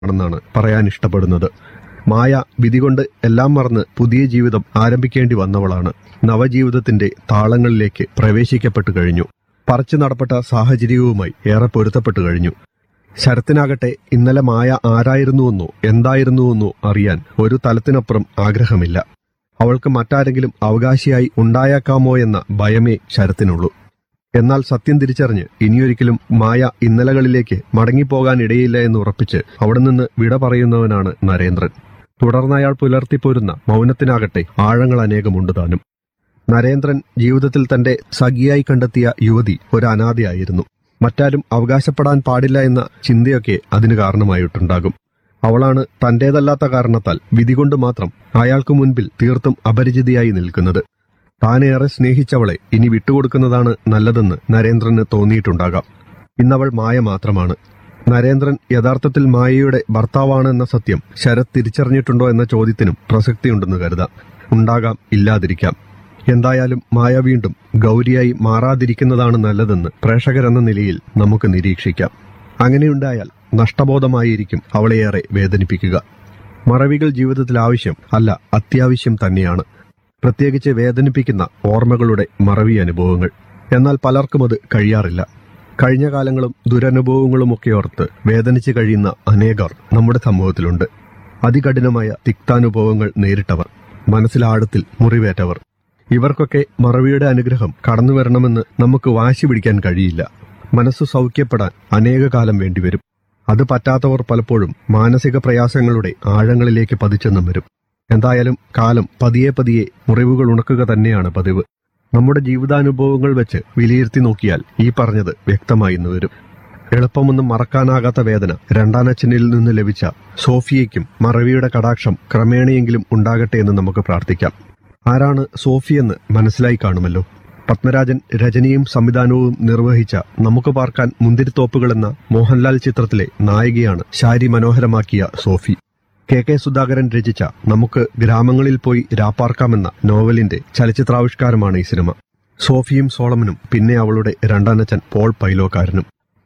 ആണെന്നാണ് പറയാൻ ഇഷ്ടപ്പെടുന്നത് മായ വിധി കൊണ്ട് എല്ലാം മറന്ന് പുതിയ ജീവിതം ആരംഭിക്കേണ്ടി വന്നവളാണ് നവജീവിതത്തിന്റെ താളങ്ങളിലേക്ക് പ്രവേശിക്കപ്പെട്ടു കഴിഞ്ഞു പറിച്ചു നടപ്പെട്ട സാഹചര്യവുമായി ഏറെ പൊരുത്തപ്പെട്ടു കഴിഞ്ഞു ശരത്തിനാകട്ടെ ഇന്നലെ മായ ആരായിരുന്നുവെന്നോ എന്തായിരുന്നുവെന്നോ അറിയാൻ ഒരു തലത്തിനപ്പുറം ആഗ്രഹമില്ല അവൾക്ക് മറ്റാരെങ്കിലും അവകാശിയായി ഉണ്ടായേക്കാമോ എന്ന ഭയമേ ശരത്തിനുള്ളൂ എന്നാൽ സത്യം തിരിച്ചറിഞ്ഞ് ഇനിയൊരിക്കലും മായ ഇന്നലകളിലേക്ക് മടങ്ങിപ്പോകാൻ ഇടയില്ല എന്ന് ഉറപ്പിച്ച് അവിടെ നിന്ന് വിട പറയുന്നവനാണ് നരേന്ദ്രൻ തുടർന്ന് അയാൾ പുലർത്തിപ്പോരുന്ന മൗനത്തിനാകട്ടെ ആഴങ്ങൾ അനേകമുണ്ട് താനും നരേന്ദ്രൻ ജീവിതത്തിൽ തന്റെ സഖിയായി കണ്ടെത്തിയ യുവതി ഒരു അനാഥയായിരുന്നു മറ്റാരും അവകാശപ്പെടാൻ പാടില്ല എന്ന ചിന്തയൊക്കെ അതിന് കാരണമായിട്ടുണ്ടാകും അവളാണ് തന്റേതല്ലാത്ത കാരണത്താൽ വിധി കൊണ്ട് മാത്രം അയാൾക്ക് മുൻപിൽ തീർത്തും അപരിചിതയായി നിൽക്കുന്നത് താനേറെ സ്നേഹിച്ചവളെ ഇനി വിട്ടുകൊടുക്കുന്നതാണ് നല്ലതെന്ന് നരേന്ദ്രന് തോന്നിയിട്ടുണ്ടാകാം ഇന്നവൾ മായ മാത്രമാണ് നരേന്ദ്രൻ യഥാർത്ഥത്തിൽ മായയുടെ ഭർത്താവാണ് എന്ന സത്യം ശരത് തിരിച്ചറിഞ്ഞിട്ടുണ്ടോ എന്ന ചോദ്യത്തിനും പ്രസക്തിയുണ്ടെന്ന് കരുതാം ഉണ്ടാകാം ഇല്ലാതിരിക്കാം എന്തായാലും മായ വീണ്ടും ഗൗരിയായി മാറാതിരിക്കുന്നതാണ് നല്ലതെന്ന് പ്രേക്ഷകരെന്ന നിലയിൽ നമുക്ക് നിരീക്ഷിക്കാം അങ്ങനെയുണ്ടായാൽ നഷ്ടബോധമായിരിക്കും അവളെയേറെ വേദനിപ്പിക്കുക മറവികൾ ജീവിതത്തിൽ ആവശ്യം അല്ല അത്യാവശ്യം തന്നെയാണ് പ്രത്യേകിച്ച് വേദനിപ്പിക്കുന്ന ഓർമ്മകളുടെ മറവി അനുഭവങ്ങൾ എന്നാൽ പലർക്കും അത് കഴിയാറില്ല കഴിഞ്ഞ കാലങ്ങളും ദുരനുഭവങ്ങളുമൊക്കെ ഓർത്ത് വേദനിച്ച് കഴിയുന്ന അനേകർ നമ്മുടെ സമൂഹത്തിലുണ്ട് അതികഠിനമായ തിക്താനുഭവങ്ങൾ നേരിട്ടവർ മനസ്സിലാഴത്തിൽ മുറിവേറ്റവർ ഇവർക്കൊക്കെ മറവിയുടെ അനുഗ്രഹം കടന്നു വരണമെന്ന് നമുക്ക് വാശി പിടിക്കാൻ കഴിയില്ല മനസ്സ് സൗഖ്യപ്പെടാൻ അനേക കാലം വേണ്ടിവരും അത് പറ്റാത്തവർ പലപ്പോഴും മാനസിക പ്രയാസങ്ങളുടെ ആഴങ്ങളിലേക്ക് പതിച്ചെന്നും വരും എന്തായാലും കാലം പതിയെ പതിയെ മുറിവുകൾ ഉണക്കുക തന്നെയാണ് പതിവ് നമ്മുടെ ജീവിതാനുഭവങ്ങൾ വെച്ച് വിലയിരുത്തി നോക്കിയാൽ ഈ പറഞ്ഞത് വ്യക്തമായി എന്ന് വരും എളുപ്പമൊന്നും മറക്കാനാകാത്ത വേദന രണ്ടാനച്ഛനിൽ നിന്ന് ലഭിച്ച സോഫിയയ്ക്കും മറവിയുടെ കടാക്ഷം ക്രമേണയെങ്കിലും ഉണ്ടാകട്ടെ എന്ന് നമുക്ക് പ്രാർത്ഥിക്കാം ആരാണ് സോഫിയെന്ന് മനസ്സിലായി കാണുമല്ലോ പത്മരാജൻ രചനയും സംവിധാനവും നിർവഹിച്ച നമുക്ക് പാർക്കാൻ മുന്തിരിത്തോപ്പുകൾ എന്ന മോഹൻലാൽ ചിത്രത്തിലെ നായികയാണ് ശാരി മനോഹരമാക്കിയ സോഫി കെ കെ സുധാകരൻ രചിച്ച നമുക്ക് ഗ്രാമങ്ങളിൽ പോയി രാപ്പാർക്കാമെന്ന നോവലിന്റെ ചലച്ചിത്രാവിഷ്കാരമാണ് ഈ സിനിമ സോഫിയും സോളമനും പിന്നെ അവളുടെ രണ്ടാനച്ഛൻ പോൾ പൈലോക്കാരനും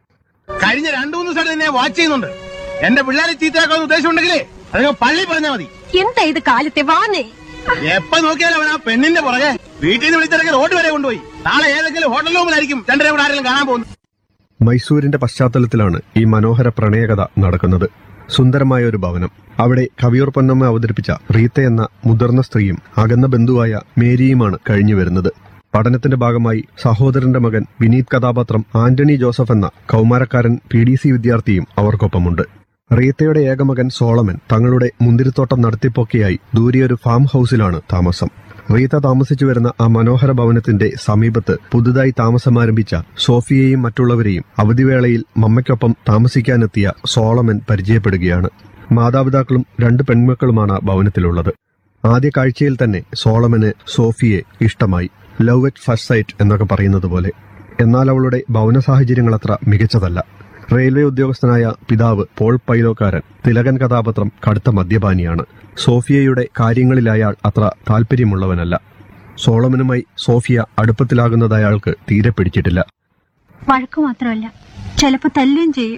കഴിഞ്ഞ രണ്ടു മൂന്ന് ദിവസമായിട്ട് നിന്നെ വാച്ച് ചെയ്യുന്നുണ്ട് എന്റെ പിള്ളേരെ ചീത്തയാക്കാൻ ഉദ്ദേശം ഉണ്ടെങ്കിലേ അതിന് പള്ളി പറഞ്ഞാൽ മതി എന്താ ഇത് കാലത്തെ വാന്നേ എപ്പോ നോക്കിയാലും അവൻ ആ പെണ്ണിന്റെ പുറകെ വീട്ടിൽ നിന്ന് വിളിച്ചിറങ്ങി റോഡ് വരെ കൊണ്ടുപോയി നാളെ ഏതെങ്കിലും ഹോട്ടൽ റൂമിലായിരിക്കും രണ്ടര കൂടെ ആരെങ്കിലും കാണാൻ പോകുന്നത് മൈസൂരിന്റെ പശ്ചാത്തലത്തിലാണ് ഈ മനോഹര പ്രണയകഥ നടക്കുന്നത് സുന്ദരമായ ഒരു ഭവനം അവിടെ കവിയൂർ പൊന്നമ്മ അവതരിപ്പിച്ച റീത്ത എന്ന മുതിർന്ന സ്ത്രീയും അകന്ന ബന്ധുവായ മേരിയുമാണ് കഴിഞ്ഞു വരുന്നത് പഠനത്തിന്റെ ഭാഗമായി സഹോദരന്റെ മകൻ വിനീത് കഥാപാത്രം ആന്റണി ജോസഫ് എന്ന കൗമാരക്കാരൻ പി ഡി സി വിദ്യാർത്ഥിയും അവർക്കൊപ്പമുണ്ട് റീത്തയുടെ ഏകമകൻ സോളമൻ തങ്ങളുടെ മുന്തിരിത്തോട്ടം നടത്തിപ്പൊക്കെയായി ദൂരെയൊരു ഫാം ഹൌസിലാണ് താമസം റീത്ത താമസിച്ചു വരുന്ന ആ മനോഹര ഭവനത്തിന്റെ സമീപത്ത് പുതുതായി താമസമാരംഭിച്ച സോഫിയയെയും മറ്റുള്ളവരെയും അവധിവേളയിൽ മമ്മയ്ക്കൊപ്പം താമസിക്കാനെത്തിയ സോളമൻ പരിചയപ്പെടുകയാണ് മാതാപിതാക്കളും രണ്ട് പെൺമക്കളുമാണ് ആ ഭവനത്തിലുള്ളത് ആദ്യ കാഴ്ചയിൽ തന്നെ സോളമന് സോഫിയെ ഇഷ്ടമായി ലവ് അറ്റ് ഫസ്റ്റ് സൈറ്റ് എന്നൊക്കെ പറയുന്നത് പോലെ എന്നാൽ അവളുടെ ഭവന സാഹചര്യങ്ങൾ അത്ര മികച്ചതല്ല റെയിൽവേ ഉദ്യോഗസ്ഥനായ പിതാവ് പോൾ പൈലോക്കാരൻ തിലകൻ കഥാപാത്രം കടുത്ത മദ്യപാനിയാണ് സോഫിയയുടെ കാര്യങ്ങളിൽ അയാൾ അത്ര താല്പര്യമുള്ളവനല്ല സോളമനുമായി സോഫിയ അടുപ്പത്തിലാകുന്നത് അയാൾക്ക് തീരെ പിടിച്ചിട്ടില്ല വഴക്കു മാത്രമല്ല ചിലപ്പോ തല്ലുകയും ചെയ്യും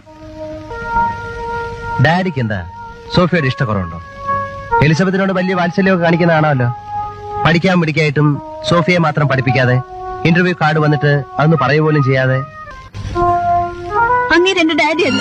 ഡാഡിക്ക് എന്താ സോഫിയോട് ഇഷ്ടക്കുറവുണ്ടോ എലിസബത്തിനോട് വലിയ വാത്സല്യമൊക്കെ കാണിക്കുന്നതാണല്ലോ പഠിക്കാൻ പിടിക്കായിട്ടും സോഫിയെ മാത്രം പഠിപ്പിക്കാതെ ഇന്റർവ്യൂ കാർഡ് വന്നിട്ട് അതൊന്ന് പറയുക പോലും ചെയ്യാതെ അങ്ങേര് എന്റെ ഡാഡി അല്ല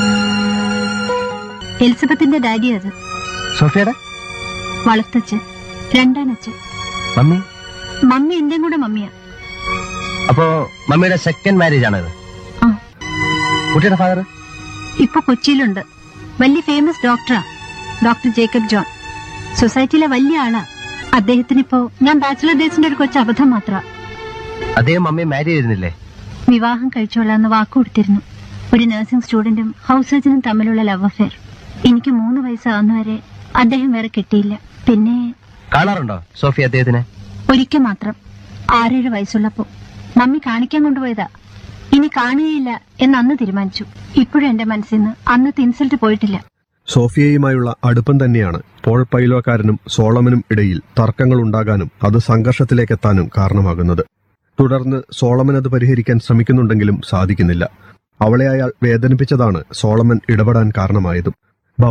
എലിസബത്തിന്റെ ഡാഡി അത് സോഫിയുടെ വളർത്തച്ഛൻ രണ്ടാനച്ഛൻ മമ്മി മമ്മി എന്റെയും കൂടെ മമ്മിയാ അപ്പോ മമ്മിയുടെ സെക്കൻഡ് മാരേജ് ആണത് ആ കുട്ടിയുടെ ഫാദർ ഇപ്പൊ കൊച്ചിയിലുണ്ട് വലിയ ഫേമസ് ഡോക്ടറാ ഡോക്ടർ ജേക്കബ് ജോൺ സൊസൈറ്റിയിലെ വലിയ ആളാ അദ്ദേഹത്തിനിപ്പോ ഞാൻ ബാച്ചിലർ ഡേയ്സിന്റെ ഒരു കൊച്ചു അബദ്ധം മാത്ര അദ്ദേഹം മമ്മിയെ മാരി ചെയ്തിരുന്നില്ലേ വിവാഹം കഴിച്ചോളാന്ന് വാക്കുകൊടുത്തിരുന്നു ഒരു നഴ്സിംഗ് സ്റ്റുഡന്റും ഹൗസ് സർജനും തമ്മിലുള്ള ലവ് അഫെയർ എനിക്ക് മൂന്ന് വയസ്സാവുന്നവരെ അദ്ദേഹം വേറെ കിട്ടിയില്ല പിന്നെ കാണാറുണ്ടോ സോഫി അദ്ദേഹത്തിനെ ഒരിക്കൽ മാത്രം ആറേഴ് വയസ്സുള്ളപ്പോ മമ്മി കാണിക്കാൻ കൊണ്ടുപോയതാ ഇനി കാണുകയില്ല എന്ന് അന്ന് തീരുമാനിച്ചു ഇപ്പോഴും എന്റെ മനസ്സിൽ നിന്ന് അന്നത്തെ ഇൻസൾട്ട് പോയിട്ടില്ല സോഫിയയുമായുള്ള അടുപ്പം തന്നെയാണ് പോൾ പൈലോക്കാരനും സോളമനും ഇടയിൽ തർക്കങ്ങൾ ഉണ്ടാകാനും അത് സംഘർഷത്തിലേക്കെത്താനും കാരണമാകുന്നത് തുടർന്ന് സോളമൻ അത് പരിഹരിക്കാൻ ശ്രമിക്കുന്നുണ്ടെങ്കിലും സാധിക്കുന്നില്ല അവളെ അയാൾ വേദനിപ്പിച്ചതാണ് സോളമൻ ഇടപെടാൻ കാരണമായതും